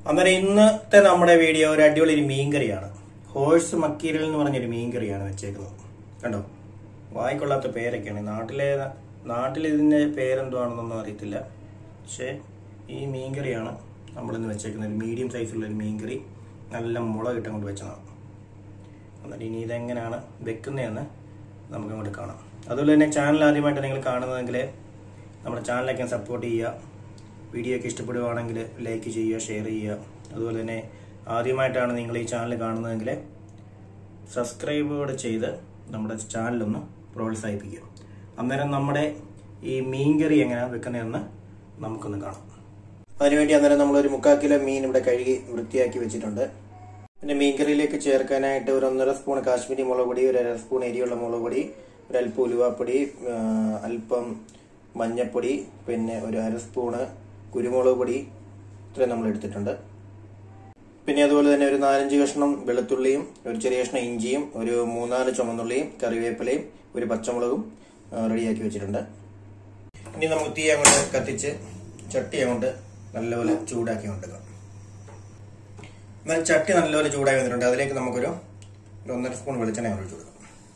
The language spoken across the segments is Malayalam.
അന്നേരം ഇന്നത്തെ നമ്മുടെ വീഡിയോ ഒരു അടിപൊളി ഒരു മീൻകറിയാണ് ഹോഴ്സ് മക്കീരൽ എന്ന് പറഞ്ഞൊരു മീൻകറിയാണ് വെച്ചേക്കുന്നത് കണ്ടോ വായിക്കൊള്ളാത്ത പേരൊക്കെയാണ് നാട്ടിലെ നാട്ടിൽ ഇതിൻ്റെ പേരെന്തുവാണെന്നൊന്നും അറിയത്തില്ല പക്ഷേ ഈ മീൻകറിയാണ് നമ്മളിന്ന് വെച്ചേക്കുന്നത് ഒരു മീഡിയം സൈസുള്ള ഒരു മീൻകറി നല്ല മുളക് ഇട്ട് കൊണ്ട് വെച്ചതാണ് എന്നിട്ട് ഇനി ഇതെങ്ങനെയാണ് വെക്കുന്നതെന്ന് നമുക്ക് അങ്ങോട്ട് കാണാം അതുപോലെ തന്നെ ചാനൽ ആദ്യമായിട്ട് നിങ്ങൾ കാണുന്നതെങ്കിൽ നമ്മുടെ ചാനലൊക്കെ സപ്പോർട്ട് ചെയ്യുക വീഡിയോ ഒക്കെ ഇഷ്ടപ്പെടുവാണെങ്കിൽ ലൈക്ക് ചെയ്യുക ഷെയർ ചെയ്യുക അതുപോലെ തന്നെ ആദ്യമായിട്ടാണ് നിങ്ങൾ ഈ ചാനൽ കാണുന്നതെങ്കിൽ സബ്സ്ക്രൈബ് കൂടെ ചെയ്ത് നമ്മുടെ ചാനലൊന്ന് പ്രോത്സാഹിപ്പിക്കുക അന്നേരം നമ്മുടെ ഈ മീൻകറി എങ്ങനെയാണ് വെക്കുന്നതെന്ന് നമുക്കൊന്ന് കാണാം അതിനുവേണ്ടി അന്നേരം നമ്മളൊരു മുക്കാൽ കിലോ മീൻ ഇവിടെ കഴുകി വൃത്തിയാക്കി വെച്ചിട്ടുണ്ട് പിന്നെ മീൻകറിയിലേക്ക് ചേർക്കാനായിട്ട് ഒരു ഒന്നര സ്പൂൺ കാശ്മീരി മുളക് പൊടി ഒരു അര സ്പൂൺ എരിയുള്ള മുളക് പൊടി ഒരു അല്പം ഉലുവാപ്പൊടി ആ, അല്പം മഞ്ഞപ്പൊടി പിന്നെ ഒരു അര സ്പൂണ് കുരുമുളക് പൊടി ഇത്രയും നമ്മൾ എടുത്തിട്ടുണ്ട് പിന്നെ അതുപോലെ തന്നെ ഒരു നാലഞ്ച് കഷ്ണം വെളുത്തുള്ളിയും ഒരു ചെറിയ കഷ്ണം ഇഞ്ചിയും ഒരു മൂന്നാല് ചുമന്നുള്ളിയും കറിവേപ്പിലയും ഒരു പച്ചമുളകും ആ, റെഡിയാക്കി വെച്ചിട്ടുണ്ട് ഇനി നമുക്ക് തീ അങ്ങോട്ട് കത്തിച്ച് ചട്ടി അങ്ങോട്ട് നല്ലപോലെ ചൂടാക്കി കൊണ്ടുവരാം എന്നാൽ ചട്ടി നല്ലപോലെ ചൂടായി വന്നിട്ടുണ്ട് അതിലേക്ക് നമുക്കൊരു ഒരു ഒന്നര സ്പൂൺ വെളിച്ചെണ്ണ ഒഴിച്ചു കൊടുക്കാം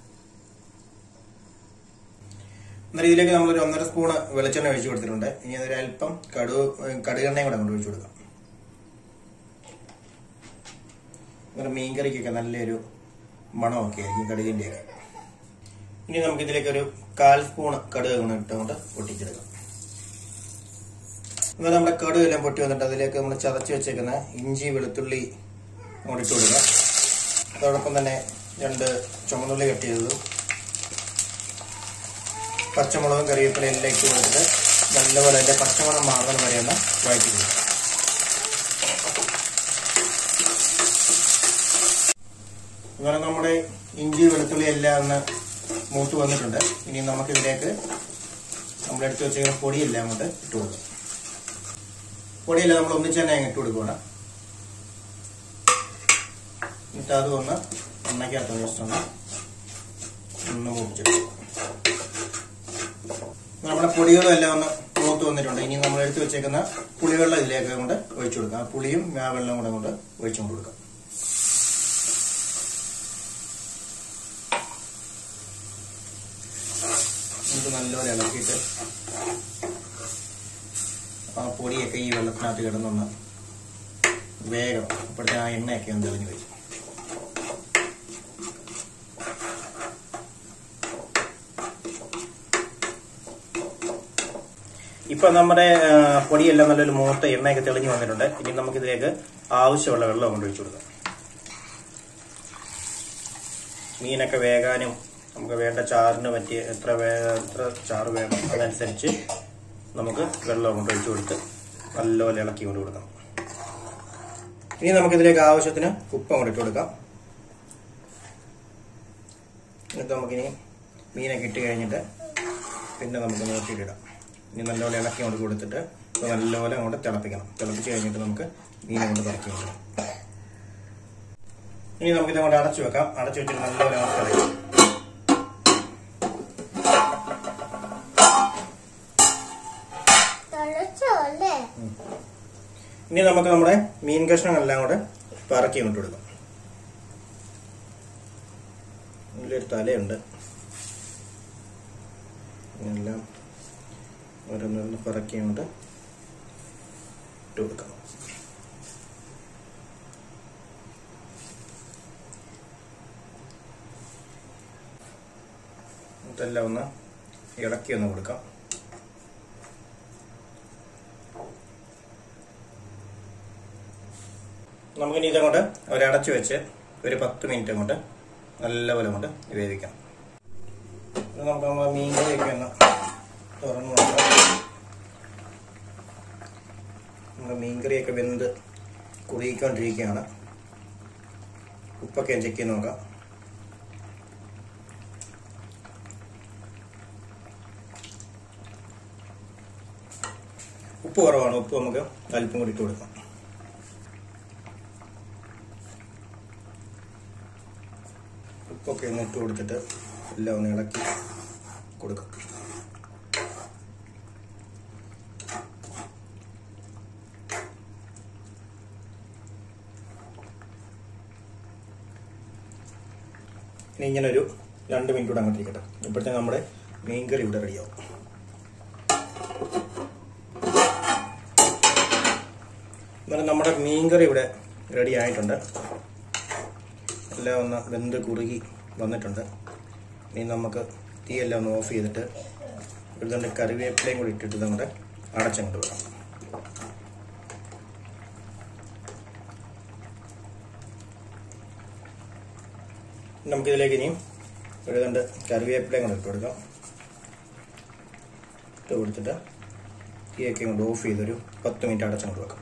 എന്നാൽ ഇതിലേക്ക് നമ്മളൊരു ഒന്നര സ്പൂൺ വെളിച്ചെണ്ണ ഒഴിച്ചു കൊടുത്തിട്ടുണ്ട് ഇനി അതൊരു അല്പം കടു കടുകെണ്ണയും കൂടെ അങ്ങോട്ട് ഒഴിച്ചു കൊടുക്കാം ഒരു മീൻകറിക്കൊക്കെ നല്ലൊരു മണമൊക്കെ ആയിരിക്കും കടുകിൻ്റെ ഒക്കെ ഇനി നമുക്ക് ഇതിലേക്ക് ഒരു കാൽ സ്പൂൺ കടുക് കൂടെ ഇട്ടുകൊണ്ട് പൊട്ടിച്ചെടുക്കാം എന്നാൽ നമ്മുടെ കടുക് എല്ലാം പൊട്ടി വന്നിട്ട് അതിലേക്ക് നമ്മൾ ചതച്ച് വെച്ചേക്കുന്ന ഇഞ്ചി വെളുത്തുള്ളി അങ്ങോട്ട് ഇട്ട് കൊടുക്കുക അതോടൊപ്പം തന്നെ രണ്ട് ചുമന്നുള്ളി കട്ട് ചെയ്തതും പച്ചമുളകും കറിവേപ്പിലയും എല്ലാം ഇട്ട് കൊടുത്തിട്ട് നല്ലപോലെ അതിന്റെ പച്ചമണം മാറുന്നത് വരെ ഒന്ന് വഴറ്റി കൊടുക്കുക അങ്ങനെ നമ്മുടെ ഇഞ്ചി വെളുത്തുള്ളി എല്ലാം ഒന്ന് മൂത്ത് വന്നിട്ടുണ്ട് ഇനി നമുക്കിതിലേക്ക് നമ്മൾ എടുത്ത് വെച്ചിരിക്കുന്ന പൊടിയെല്ലാം അങ്ങോട്ട് ഇട്ട് കൊടുക്കാം പൊടിയെല്ലാം നമ്മൾ ഒന്നിച്ച് തന്നെ അങ്ങ് ഇട്ട് കൊടുക്കണം എന്നിട്ട് അത് ഒന്ന് എണ്ണയ്ക്കകത്ത് ജസ്റ്റ് ഒന്ന് ഒന്ന് മൂപ്പിച്ചെടുക്കും നമ്മുടെ പൊടികളും എല്ലാം ഒന്ന് മൂത്ത് വന്നിട്ടുണ്ട് ഇനി നമ്മൾ എടുത്ത് വെച്ചേക്കുന്ന പുളിവെള്ളം ഇതിലേക്ക് കൊണ്ട് ഒഴിച്ചു കൊടുക്കാം ആ പുളിയും ആ വെള്ളം കൂടെ കൊണ്ട് ഒഴിച്ചു കൊണ്ട് കൊടുക്കാം നമുക്ക് നല്ലപോലെ ഇളക്കിയിട്ട് ആ പൊടിയൊക്കെ ഈ വെള്ളത്തിനകത്ത് കിടന്നൊന്ന് വേഗം ഇപ്പോഴത്തെ ആ എണ്ണയൊക്കെ ഒന്ന് തെളിഞ്ഞു വരും ഇപ്പൊ നമ്മുടെ ആ, പൊടിയെല്ലാം നല്ലൊരു മൂത്ത എണ്ണയൊക്കെ തെളിഞ്ഞു വന്നിട്ടുണ്ട് ഇനി നമുക്കിതിലേക്ക് ആവശ്യമുള്ള വെള്ളം കൊണ്ട് ഒഴിച്ചു കൊടുക്കാം മീനൊക്കെ വേകാനും നമുക്ക് വേണ്ട ചാറിന് പറ്റിയ എത്ര വേ എത്ര ചാറ് വേണം അതനുസരിച്ച് നമുക്ക് വെള്ളം കൊണ്ട് ഒഴിച്ചു കൊടുത്ത് നല്ലപോലെ ഇളക്കി കൊണ്ട് കൊടുക്കണം ഇനി നമുക്കിതിലേക്ക് ആവശ്യത്തിന് ഉപ്പ് അങ്ങോട്ട് ഇട്ട് കൊടുക്കാം എന്നിട്ട് നമുക്കിനി മീനൊക്കെ ഇട്ട് കഴിഞ്ഞിട്ട് പിന്നെ നമുക്ക് നോക്കിയിട്ടിടാം ഇനി നല്ലപോലെ ഇളക്കി കൊണ്ട് കൊടുത്തിട്ട് ഇത് നല്ലപോലെ അങ്ങോട്ട് തിളപ്പിക്കണം തിളപ്പിച്ച് കഴിഞ്ഞിട്ട് നമുക്ക് മീൻ കൊണ്ട് തിളക്കി കൊടുക്കണം ഇനി നമുക്കിത് അങ്ങോട്ട് അടച്ചു വെക്കാം അടച്ചു വെച്ചിട്ട് നല്ലപോലെ അങ്ങോട്ട് തിളയ്ക്കാം തിളച്ചോ അല്ലേ ഇനി നമുക്ക് നമ്മുടെ മീൻ കഷ്ണങ്ങളെല്ലാം കൂടെ പറക്കി ഇങ്ങോട്ട് കൊടുക്കാം ഇതിലൊരു തലയുണ്ട് എല്ലാം ഓരോന്നോരോന്ന് പറക്കി അങ്ങോട്ട് ഇട്ട് കൊടുക്കാം ഇതെല്ലാം ഒന്ന് ഇളക്കി ഒന്ന് കൊടുക്കാം നമുക്കിനി ഇതങ്ങോട്ട് ഒരടച്ചു വെച്ച് ഒരു പത്ത് മിനിറ്റ് അങ്ങോട്ട് നല്ലപോലെ അങ്ങോട്ട് വേവിക്കാം ഇത് നമുക്ക് നമ്മുടെ മീൻകറിയൊക്കെ ഒന്ന് തുറന്ന് നോക്കാം നമ്മുടെ മീൻകറിയൊക്കെ വെന്ത് കുറുകിക്കൊണ്ടിരിക്കുകയാണ് ഉപ്പൊക്കെ ചെക്ക് ചെയ്ത് നോക്കാം ഉപ്പ് കുറവാണ് ഉപ്പ് നമുക്ക് അല്പം കൂടി ഇട്ട് കൊടുക്കാം ഉപ്പൊക്കെ ഒന്ന് ഇട്ട് കൊടുത്തിട്ട് എല്ലാം ഒന്ന് ഇളക്കി കൊടുക്കാം ഇനി ഇങ്ങനെ ഒരു രണ്ട് മിനിറ്റ് കൂടെ അങ്ങോട്ട് ഇരിക്കട്ടെ ഇപ്പോഴത്തേക്ക് നമ്മുടെ മീൻകറി ഇവിടെ റെഡിയാവും എന്നാലും നമ്മുടെ മീൻകറി ഇവിടെ റെഡി ആയിട്ടുണ്ട് എല്ലാം ഒന്ന് വെന്ത് കുറുകി വന്നിട്ടുണ്ട് ഇനി നമുക്ക് തീയെല്ലാം ഒന്ന് ഓഫ് ചെയ്തിട്ട് ഇതുകൊണ്ട് കറിവേപ്പിലയും കൂടി ഇട്ടിട്ട് നമ്മുടെ അടച്ചങ്ങോട്ട് വിടാം നമുക്കിതിലേക്ക് ഇനിയും ഒരു രണ്ട് കറിവേപ്പിലയും കൂടെ ഇട്ട് കൊടുക്കാം ഇട്ട് കൊടുത്തിട്ട് തീയൊക്കെ കൊണ്ട് ഓഫ് ചെയ്തൊരു പത്ത് മിനിറ്റ് അടച്ചങ്ങോട്ട് വെക്കാം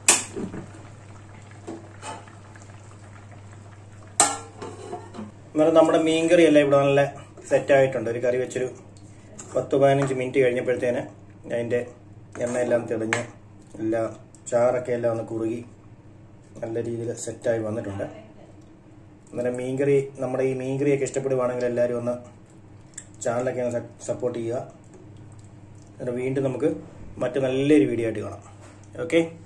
എന്നാലും നമ്മുടെ മീൻകറി എല്ലാം ഇവിടെ നല്ല സെറ്റായിട്ടുണ്ട് ഒരു കറി വെച്ചൊരു പത്ത് പതിനഞ്ച് മിനിറ്റ് കഴിഞ്ഞപ്പോഴത്തേന് അതിൻ്റെ എണ്ണയെല്ലാം തെളിഞ്ഞ് എല്ലാം ചാറൊക്കെ എല്ലാം ഒന്ന് കുറുകി നല്ല രീതിയിൽ സെറ്റായി വന്നിട്ടുണ്ട് അന്നേരം മീൻകറി നമ്മുടെ ഈ മീൻകറിയൊക്കെ ഇഷ്ടപ്പെടുവാണെങ്കിൽ എല്ലാവരും ഒന്ന് ചാനലൊക്കെ ഒന്ന് സപ്പോർട്ട് ചെയ്യുക എന്നിട്ട് വീണ്ടും നമുക്ക് മറ്റു നല്ലൊരു വീഡിയോ ആയിട്ട് കാണാം ഓക്കെ